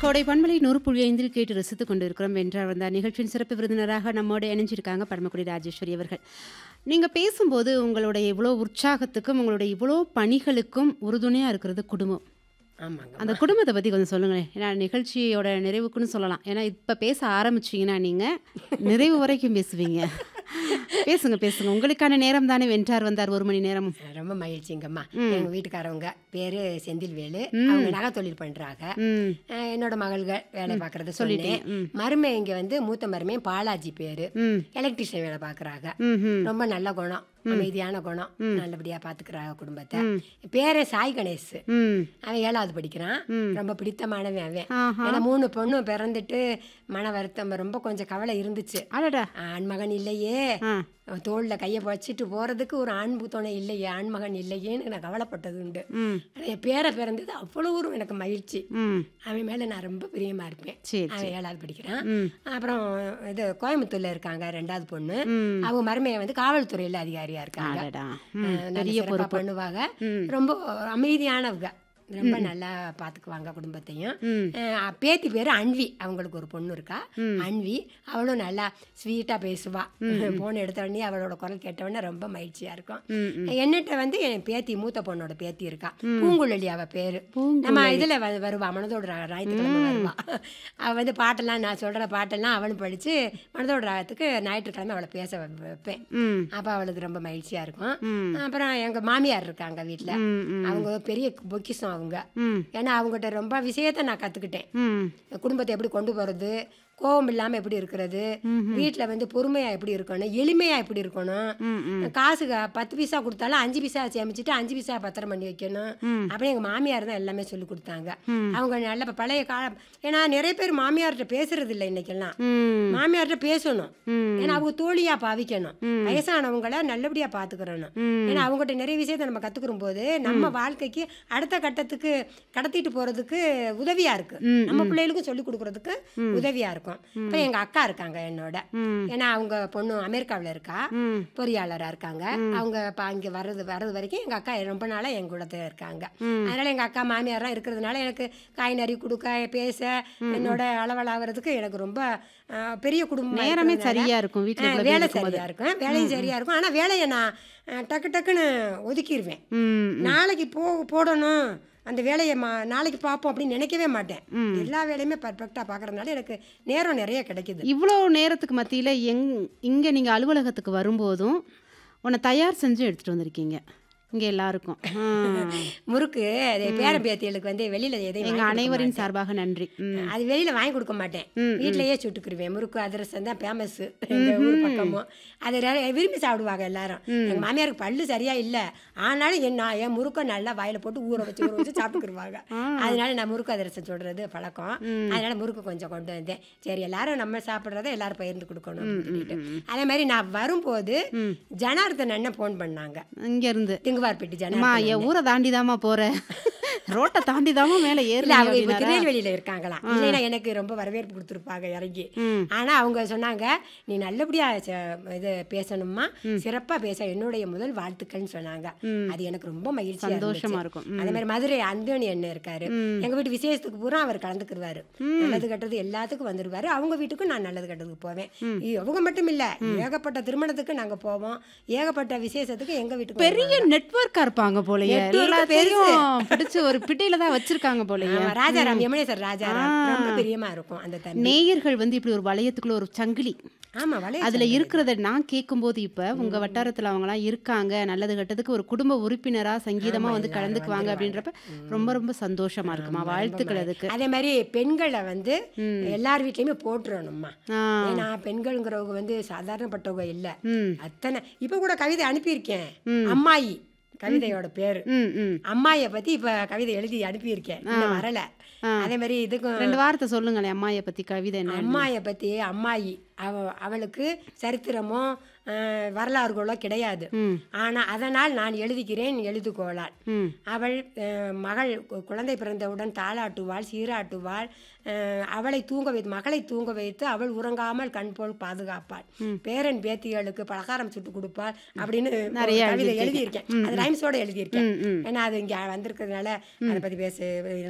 கோடை பண்பலை நூறு புள்ளி ஐந்தில் கேட்டு ரசித்துக் கொண்டிருக்கிறோம் வென்றார் வந்தார் நிகழ்ச்சியின் சிறப்பு விருந்தினராக நம்மோடு இணைஞ்சிருக்காங்க பரமக்குடி ராஜேஸ்வரி அவர்கள் நீங்கள் பேசும்போது உங்களுடைய இவ்வளோ உற்சாகத்துக்கும் உங்களுடைய இவ்வளோ பணிகளுக்கும் உறுதுணையாக இருக்கிறது குடும்பம் ஆமாங்க அந்த குடும்பத்தை பற்றி கொஞ்சம் சொல்லுங்களேன் ஏன்னா நிகழ்ச்சியோட நிறைவுக்குன்னு சொல்லலாம் ஏன்னா இப்போ பேச ஆரம்பிச்சீங்கன்னா நீங்கள் நிறைவு வரைக்கும் பேசுவீங்க பேசுங்க பேசுங்க உங்களுக்கான நேரம் தானே வென்றார் வந்தார் ஒரு மணி நேரம் ரொம்ப மகிழ்ச்சிங்கம்மா எங்க வீட்டுக்காரவங்க பேரு செந்தில்வேலு அவங்க நகை தொழில் பண்றாங்க ம் அஹ் என்னோட மகள்கள் வேலை பார்க்கறத சொன்னேன் மருமை இங்க வந்து மூத்த மருமை பாலாஜி பேரு ம் எலக்ட்ரிஷியன் வேலை பார்க்கறாங்க ம் ம் ரொம்ப நல்ல குணம் அமைதியான குணம் நல்லபடியா பாத்துக்கிறாங்க குடும்பத்தை பேரே சாய் கணேஷ் ம் அவன் ஏழாவது படிக்கிறான் ரொம்ப பிடித்தமானவன் அவன் ஆஹா. ஏன்னா மூணு பொண்ணு பிறந்துட்டு மன வருத்தம் ரொம்ப கொஞ்சம் கவலை இருந்துச்சு அடடா ஆண்மகன் இல்லையே ஆ தோல்ல கையை வச்சுட்டு போறதுக்கு ஒரு ஆண் துணை இல்லையே ஆண்மகன் இல்லையேன்னு நான் கவலைப்பட்டது உண்டு ம் ஆனா என் பேரை பிறந்தது அவ்வளோ ஒரு எனக்கு மகிழ்ச்சி ம் அவன் மேல நான் ரொம்ப பிரியமா இருப்பேன் சரி அவன் ஏழாவது படிக்கிறான் ம் அப்புறம் இது கோயம்புத்தூர்ல இருக்காங்க ரெண்டாவது பொண்ணு ம் அவங்க மருமையை வந்து காவல்துறையில அதிகாரியா இருக்காங்க அடடா அஹ் ம் நல்ல பெரிய சிறப்பா பொறுப்பு பண்ணுவாங்க ம் ரொம்ப அமைதியானவங்க ரொம்ப நல்லா பாத்துக்குவாங்க குடும்பத்தையும் ம் அஹ் பேத்தி பேரு அன்வி அவங்களுக்கு ஒரு பொண்ணு இருக்கா ம். அன்வி அவளும் நல்லா ஸ்வீட்டா பேசுவா போன் எடுத்த உடனே அவளோட குரல் கேட்ட உடனே ரொம்ப மகிழ்ச்சியா இருக்கும் ம் ம் என்னட்ட வந்து என் பேத்தி மூத்த பொண்ணோட பேத்தி இருக்கா பூங்குழலி அவ பேரு நம்ம இதுல வ- வருவா மனதோட ரா- ஞாயிற்றுக்கிழமை வருவா அவ வந்து பாட்டெல்லாம் நான் சொல்ற பாட்டெல்லாம் அவளும் படிச்சு மனதோட ராகத்துக்கு ஞாயிற்றுக்கிழமை அவளை பேச வ- வைப்பேன் ம் அப்ப அவளுக்கு ரொம்ப மகிழ்ச்சியா இருக்கும் ம் அப்புறம் எங்க மாமியார் இருக்காங்க வீட்ல ம் ம் அவங்க பெரிய பொக்கிஷம் அவங்க ம் ஏன்னா அவங்ககிட்ட ரொம்ப விஷயத்த நான் கத்துக்கிட்டேன் ம் குடும்பத்தை எப்படி கொண்டு போறது கோவம் இல்லாம எப்படி இருக்கிறது வீட்ல வந்து பொறுமையா எப்படி இருக்கணும் எளிமையா எப்படி இருக்கணும் ம் ம் காசு க- பத்து பைசா கொடுத்தாலும் அஞ்சு பைசா சேமிச்சுட்டு அஞ்சு பைசா பத்திரம் பண்ணி வைக்கணும் ம். அப்படி எங்க மாமியார் தான் எல்லாமே சொல்லி கொடுத்தாங்க ம். அவங்க நல்ல இப்ப பழைய காலம் ஏன்னா நிறைய பேர் மாமியார்கிட்ட பேசுறது இல்லை இன்னைக்கெல்லாம் ம் மாமியார்கிட்ட பேசணும் ம் ஏன்னா அவங்க தோழியா பாவிக்கணும் வயசானவங்கள நல்லபடியா பாத்துக்கிறணும் ம். ஏன்னா அவங்ககிட்ட நிறைய விஷயத்த நம்ம கத்துக்கிற போது நம்ம வாழ்க்கைக்கு அடுத்த கட்டத்துக்கு கடத்திட்டு போறதுக்கு உதவியா இருக்கு ம், நம்ம பிள்ளைகளுக்கும் சொல்லி கொடுக்கறதுக்கு உதவியா இருக்கும் அப்புறம் எங்க அக்கா இருக்காங்க என்னோட ம் ஏன்னா அவங்க பொண்ணு அமெரிக்காவுல இருக்கா ம் பொறியாளரா இருக்காங்க அவங்க இப்போ அங்கே வர்றது வர்றது வரைக்கும் எங்க அக்கா ரொம்ப நாளா என் கூட தான் இருக்காங்க ம். அதனால எங்க அக்கா மாமியார்லாம் இருக்கிறதுனால எனக்கு காய் நறி கொடுக்க பேச என்னோட அளவலாகிறதுக்கு எனக்கு ரொம்ப அஹ், பெரிய குடும்பம் நேரமே சரியா இருக்கும் வீட்ல இவ்வளவு பேர் வேலை இருக்கும்போது. சரியா இருக்கும் வேலையும் சரியா இருக்கும் ஆனா வேலையை நான் அஹ், டக்கு டக்குன்னு ஒதுக்கிடுவேன் ம் நாளைக்கு போ போடணும் அந்த வேலையை மா நாளைக்கு பார்ப்போம் அப்படின்னு நினைக்கவே மாட்டேன் எல்லா வேலையுமே பர்ஃபெக்டாக பார்க்கறதுனால எனக்கு நேரம் நிறைய கிடைக்குது இவ்வளோ நேரத்துக்கு மத்தியில எங் இங்க நீங்க அலுவலகத்துக்கு வரும்போதும் உன்னை தயார் செஞ்சு எடுத்துட்டு வந்திருக்கீங்க இங்க எல்லாருக்கும் ஆ. முறுக்கு அது பேரன் பேத்திகளுக்கு வந்து வெளியில எதையும் எங்க வாங்கி கொடுக்க அனைவரின் மாட்டேன். சார்பாக நன்றி ம் அது வெளியில வாங்கி கொடுக்க மாட்டேன் ம், வீட்லயே சுட்டுக்குருவேன் முறுக்கு அதிரசம் தான் ஃபேமஸ் எங்க ஊர் பக்கமும் அது நிறைய விரும்பி சாப்பிடுவாங்க எல்லாரும் எங்க மாமியாருக்கு பல்லு சரியா இல்ல ஆனாலும் என் நான் என் முறுக்கை நல்லா வாயில போட்டு ஊற வச்சு ஊற வச்சு சாப்பிட்டுக்குருவாங்க அதனால நான் முறுக்கு அதிரசம் சுடுறது பழக்கம் அதனால முறுக்கு கொஞ்சம் கொண்டு வந்தேன் சரி எல்லாரும் நம்ம சாப்பிட்றத எல்லாரும் பகிர்ந்து கொடுக்கணும் அப்படின்னு சொல்லிட்டு அதே மாதிரி நான் வரும்போது ஜனார்தன் அண்ணன் ஃபோன் பண்ணாங்க இங்க இருந்து திங்குவார்பேட்டி அம்மா ஜனார்தன் என் ஊரை தாண்டி தாமா போற ரோட்டை தாண்டி தாமா மேல இல்ல ஏறல அவங்க இப்ப திருநெல்வேலியில இருக்காங்களாம் இல்லைன்னா எனக்கு ரொம்ப வரவேற்பு கொடுத்துருப்பாங்க இறங்கி ம். ஆனா அவங்க சொன்னாங்க நீ நல்லபடியா ச- இது பேசணுமா சிறப்பா பேச என்னுடைய முதல் வாழ்த்துக்கள்னு சொன்னாங்க அது எனக்கு ரொம்ப மகிழ்ச்சியா சந்தோஷமா இருந்துச்சு. இருக்கும் அதே மாதிரி மதுரை அந்தோணி அண்ணன் இருக்காரு எங்க வீட்டு விசேஷத்துக்கு பூரா அவர் கலந்துக்குருவாரு நல்லது கெட்டது எல்லாத்துக்கும் வந்துருவாரு அவங்க வீட்டுக்கும் நான் நல்லது கெட்டதுக்கு போவேன் இ- அவங்க மட்டும் இல்ல ஏகப்பட்ட திருமணத்துக்கு நாங்க போவோம் ஏகப்பட்ட விசேஷத்துக்கு எங்க வீட்டுக்கு பெரிய நெட்வொர்க்கா இருப்பாங்க போலயே Network எல்லாத்தையும் பிடிச்சு ஒரு பிடியில தான் வச்சிருக்காங்க போலயே ஆமா, ராஜாராம் யமுனேஸ்வர் ராஜாராம் ரொம்ப பிரியமா இருக்கும் அந்த தம்பி நேயர்கள் வந்து இப்படி ஒரு வளையத்துக்குள்ள ஒரு சங்கிலி ஆமா வளைய அதுல இருக்கிறத நான் கேட்கும்போது இப்ப உங்க வட்டாரத்துல அவங்கலாம் இருக்காங்க நல்லது கெட்டதுக்கு ஒரு குடும்ப உறுப்பினரா சங்கீதமா வந்து கலந்துக்குவாங்க அப்படின்றப்ப ரொம்ப ரொம்ப சந்தோஷமா இருக்குமா வாழ்த்துக்கள் அதுக்கு அதே மாதிரி பெண்களை வந்து எல்லார் வீட்லயுமே போட்டுறணும்மா ஆ, ஏன்னா பெண்கள்ங்கிறவங்க வந்து சாதாரணப்பட்டவங்க இல்ல ம் அத்தனை இப்ப கூட கவிதை அனுப்பியிருக்கேன் அம்மாயி கவிதையோட பேரு ம் ம் அம்மாயை பத்தி இப்ப கவிதை எழுதி அனுப்பியிருக்கேன் இன்னும் வரல அதே மாதிரி இதுக்கும் ரெண்டு வார்த்தை சொல்லுங்களேன் அம்மாயை பத்தி கவிதை என்ன அம்மாயை பத்தி அம்மாயி அவ அவளுக்கு சரித்திரமோ அஹ், வரலாறுகளோ கிடையாது ம் ஆனா அதனால் நான் எழுதுகிறேன் எழுதுகோளாள் ம் அவள் அஹ், மகள் கு- குழந்தை பிறந்தவுடன் தாளாட்டுவாள் சீராட்டுவாள் அஹ், அவளை தூங்க வைத்து மகளை தூங்க வைத்து அவள் உறங்காமல் கண் போல் பாதுகாப்பாள் பேரன் பேத்திகளுக்கு பலகாரம் சுட்டு கொடுப்பாள் அப்படின்னு ஒரு நிறைய கவிதை எழுதியிருக்கீங்க. எழுதியிருக்கேன் அது ரைம்ஸோட எழுதியிருக்கேன் ம் ம் ஏன்னா அது இங்க வந்திருக்கிறதுனால அதை பத்தி பேச